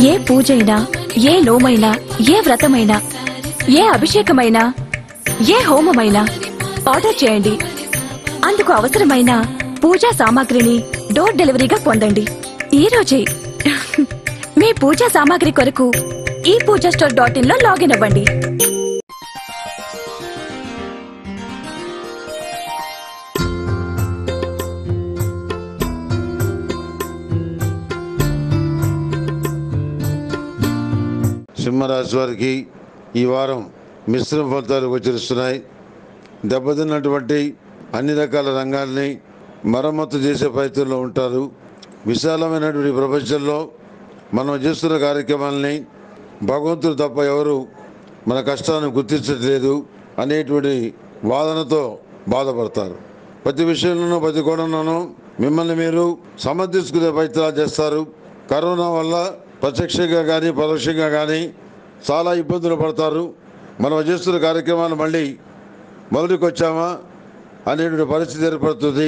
ఏ పూజైనా ఏ నోమైనా ఏ వ్రతమైనా ఏ అభిషేకమైనా ఏ హోమమైనా ఆర్డర్ చేయండి అందుకు అవసరమైన పూజా సామాగ్రిని డోర్ డెలివరీగా పొందండి ఈ రోజే మీ పూజా సామాగ్రి కొరకు ఈ పూజా స్టోర్ డాట్ ఇన్ లో లాగిన్ అవ్వండి సింహరాశి వారికి ఈ వారం మిశ్రమ ఫలితాలు గోచరిస్తున్నాయి దెబ్బతిన్నటువంటి అన్ని రకాల రంగాల్ని మరమ్మతు చేసే ప్రయత్నంలో ఉంటారు విశాలమైనటువంటి ప్రపంచంలో మనం చేస్తున్న కార్యక్రమాలని భగవంతుడు తప్ప ఎవరు మన కష్టాన్ని గుర్తించట్లేదు అనేటువంటి వాదనతో బాధపడతారు ప్రతి విషయంలోనూ ప్రతి కోణంలోనూ మిమ్మల్ని మీరు సమర్థించుకునే ప్రయత్నాలు చేస్తారు కరోనా వల్ల ప్రత్యక్షంగా కానీ పరోక్షంగా కానీ చాలా ఇబ్బందులు పడతారు మనం చేస్తున్న కార్యక్రమాలు మళ్ళీ మొదటికి వచ్చామా అనేటువంటి పరిస్థితి ఏర్పడుతుంది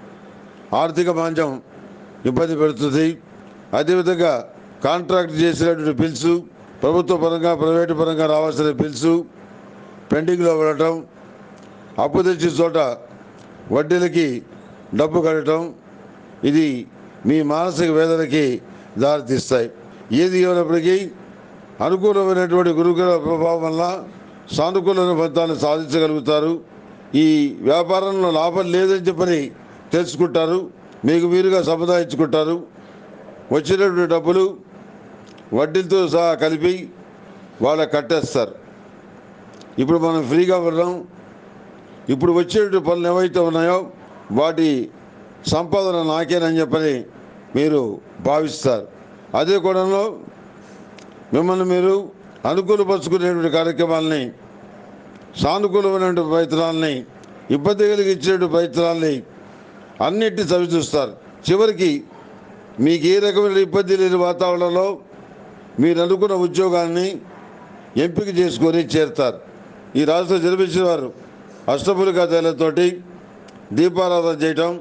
ఆర్థిక మాంద్యం ఇబ్బంది పెడుతుంది అదేవిధంగా కాంట్రాక్ట్ చేసినటువంటి బిల్స్ ప్రభుత్వ పరంగా ప్రైవేటు పరంగా రావాల్సిన బిల్స్ పెండింగ్లో ఉండటం అప్పు తెచ్చిన చోట వడ్డీలకి డబ్బు కట్టడం ఇది మీ మానసిక వేదనకి దారితీస్తాయి ఏది ఏమైనప్పటికీ అనుకూలమైనటువంటి గురుగ్రహ ప్రభావం వల్ల సానుకూలమైన ఫలితాలను సాధించగలుగుతారు ఈ వ్యాపారంలో లాభం లేదని చెప్పని తెలుసుకుంటారు మీకు మీరుగా సముదాయించుకుంటారు వచ్చినటువంటి డబ్బులు వడ్డీలతో సహా కలిపి వాళ్ళకి కట్టేస్తారు ఇప్పుడు మనం ఫ్రీగా ఉన్నాం ఇప్పుడు వచ్చేటువంటి పనులు ఏవైతే ఉన్నాయో వాటి సంపాదన నాకేనని చెప్పని మీరు భావిస్తారు అదే కోణంలో మిమ్మల్ని మీరు అనుకూలపరుచుకునేటువంటి కార్యక్రమాలని సానుకూలమైనటువంటి ప్రయత్నాలని ఇబ్బంది కలిగించేటువంటి ప్రయత్నాలని అన్నిటిని చవిచూస్తారు చివరికి మీకు ఏ రకమైన ఇబ్బంది లేని వాతావరణంలో మీరు అనుకున్న ఉద్యోగాన్ని ఎంపిక చేసుకొని చేరుతారు ఈ రాష్ట్ర జన్మించిన వారు అష్టపులికా తైలంతోటి దీపారాధన చేయటం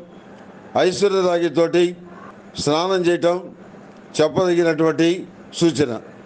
ఐశ్వర్యరాగితోటి స్నానం చేయటం చెప్పదగినటువంటి సూచన